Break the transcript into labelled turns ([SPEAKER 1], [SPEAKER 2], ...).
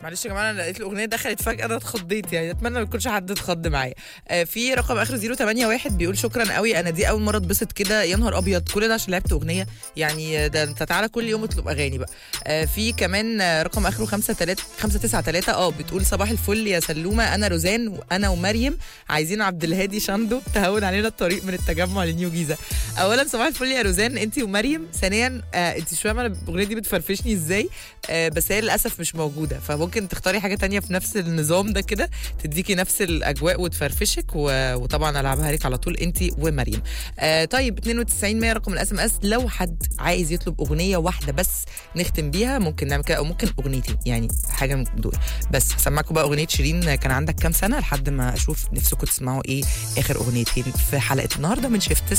[SPEAKER 1] معلش يا جماعه انا لقيت الاغنيه دخلت فجاه انا اتخضيت يعني اتمنى ما يكونش حد اتخض معايا آه في رقم اخر 081 بيقول شكرا قوي انا دي اول مره اتبسط كده يا نهار ابيض كل ده عشان لعبت اغنيه يعني ده انت تعالى كل يوم اطلب اغاني بقى آه في كمان آه، رقم اخره 5 3 5 9 3 اه بتقول صباح الفل يا سلومه انا روزان وانا ومريم عايزين عبد الهادي شندو تهون علينا الطريق من التجمع لنيو جيزه اولا صباح الفل يا روزان انت ومريم ثانيا آه انت مش فاهمه أنا الاغنيه دي بتفرفشني ازاي آه بس هي للاسف مش موجوده فممكن تختاري حاجه تانية في نفس النظام ده كده تديكي نفس الاجواء وتفرفشك و... وطبعا العبها لك على طول انت ومريم آه طيب 92 100 رقم الاس ام اس لو حد عايز يطلب اغنيه واحده بس نختم بيها ممكن نعمل كده او ممكن اغنيتين يعني حاجه من دول بس هسمعكم بقى اغنيه شيرين كان عندك كام سنه لحد ما اشوف نفسكم تسمعوا ايه اخر اغنيتين في حلقه النهارده من شيفت